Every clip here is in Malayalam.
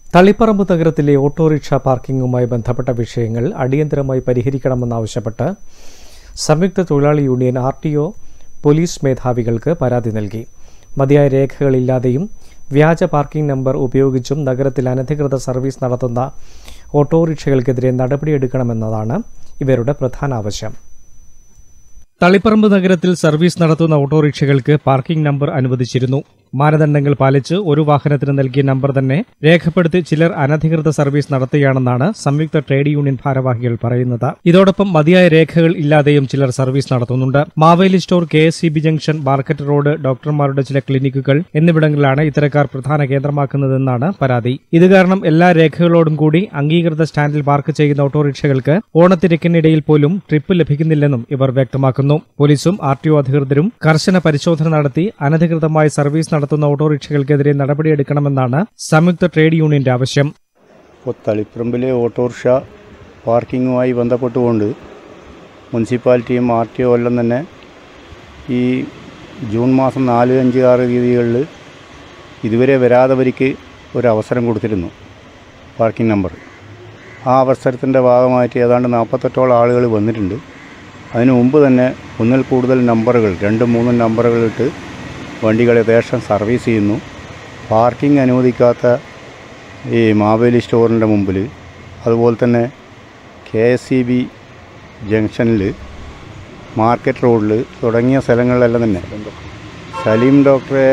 തളിപ്പറമ്പ് നഗരത്തിലെ ഓട്ടോറിക്ഷ പാർക്കിംഗുമായി ബന്ധപ്പെട്ട വിഷയങ്ങൾ അടിയന്തരമായി പരിഹരിക്കണമെന്നാവശ്യപ്പെട്ട് സംയുക്ത തൊഴിലാളി union R T O police മേധാവികൾക്ക് പരാതി നൽകി മതിയായ രേഖകളില്ലാതെയും വ്യാജ പാർക്കിംഗ് നമ്പർ ഉപയോഗിച്ചും നഗരത്തിൽ അനധികൃത സർവീസ് നടത്തുന്ന ഓട്ടോറിക്ഷകൾക്കെതിരെ നടപടിയെടുക്കണമെന്നതാണ് ഇവരുടെ പ്രധാന ആവശ്യം തളിപ്പറമ്പ് നഗരത്തിൽ സർവീസ് നടത്തുന്ന ഓട്ടോറിക്ഷകൾക്ക് പാർക്കിംഗ് നമ്പർ അനുവദിച്ചിരുന്നു മാനദണ്ഡങ്ങൾ പാലിച്ച് ഒരു വാഹനത്തിന് നൽകിയ നമ്പർ തന്നെ രേഖപ്പെടുത്തി ചിലർ അനധികൃത സർവീസ് നടത്തുകയാണെന്നാണ് സംയുക്ത ട്രേഡ് യൂണിയൻ ഭാരവാഹികൾ പറയുന്നത് ഇതോടൊപ്പം മതിയായ രേഖകൾ ഇല്ലാതെയും ചിലർ സർവീസ് നടത്തുന്നുണ്ട് Maveli store K S C B junction market road ഡോക്ടർമാരുടെ ചില ക്ലിനിക്കുകൾ എന്നിവിടങ്ങളിലാണ് ഇത്തരക്കാർ പ്രധാന കേന്ദ്രമാക്കുന്നതെന്നാണ് പരാതി ഇത് കാരണം എല്ലാ രേഖകളോടും കൂടി അംഗീകൃത സ്റ്റാൻഡിൽ പാർക്ക് ചെയ്യുന്ന ഓട്ടോറിക്ഷകൾക്ക് ഓണത്തിരക്കിനിടയിൽ പോലും ട്രിപ്പ് ലഭിക്കുന്നില്ലെന്നും ഇവർ വ്യക്തമാക്കുന്നു പോലീസും ആർ ടി ഒ അധികൃതരും കർശന പരിശോധന നടത്തി അനധികൃതമായി സർവീസ് നടത്തുന്ന ഓട്ടോറിക്ഷകൾക്കെതിരെ നടപടിയെടുക്കണമെന്നാണ് സംയുക്ത ട്രേഡ് യൂണിയന്റെ ആവശ്യം ഇപ്പോൾ തളിപ്പറമ്പിലെ ഓട്ടോറിക്ഷ പാർക്കിങ്ങുമായി ബന്ധപ്പെട്ടുകൊണ്ട് മുനിസിപ്പാലിറ്റിയും ആർ ടി ഒ എല്ലാം തന്നെ ഈ ജൂൺ മാസം നാല് അഞ്ച് ആറ് തീയതികളിൽ ഇതുവരെ വരാതവർക്ക് ഒരു അവസരം കൊടുത്തിരുന്നു പാർക്കിംഗ് നമ്പർ ആ അവസരത്തിൻ്റെ ഭാഗമായിട്ട് ഏതാണ്ട് നാൽപ്പത്തെട്ടോളം ആളുകൾ വന്നിട്ടുണ്ട് അതിനു മുമ്പ് തന്നെ ഒന്നിൽ കൂടുതൽ നമ്പറുകൾ രണ്ടും മൂന്നും നമ്പറുകളിട്ട് വണ്ടികൾ യഥേഷ്ടം സർവീസ് ചെയ്യുന്നു പാർക്കിംഗ് അനുവദിക്കാത്ത ഈ മാവേലി സ്റ്റോറിൻ്റെ മുമ്പിൽ അതുപോലെ തന്നെ കെ എസ് സി ബി ജംഗ്ഷനിൽ മാർക്കറ്റ് റോഡിൽ തുടങ്ങിയ സ്ഥലങ്ങളിലെല്ലാം തന്നെ സലീം ഡോക്ടറെ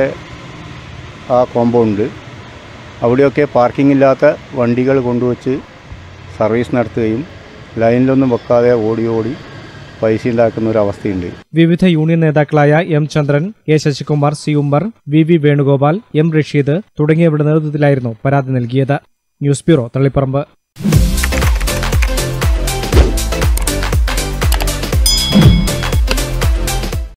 ആ കോമ്പൗണ്ട് അവിടെയൊക്കെ പാർക്കിംഗ് ഇല്ലാത്ത വണ്ടികൾ കൊണ്ടുവച്ച് സർവീസ് നടത്തുകയും ലൈനിലൊന്നും വെക്കാതെ ഓടി ഓടി പൈസ ഉണ്ടാക്കുന്ന ഒരു അവസ്ഥയുണ്ട് വിവിധ യൂണിയൻ നേതാക്കളായ M Chandran K Sasikumar C Ummer V V Venugopal M Rasheed തുടങ്ങിയവരുടെ നേതൃത്വത്തിലായിരുന്നു പരാതി നൽകിയത് ന്യൂസ് ബ്യൂറോ തള്ളിപ്പറമ്പ്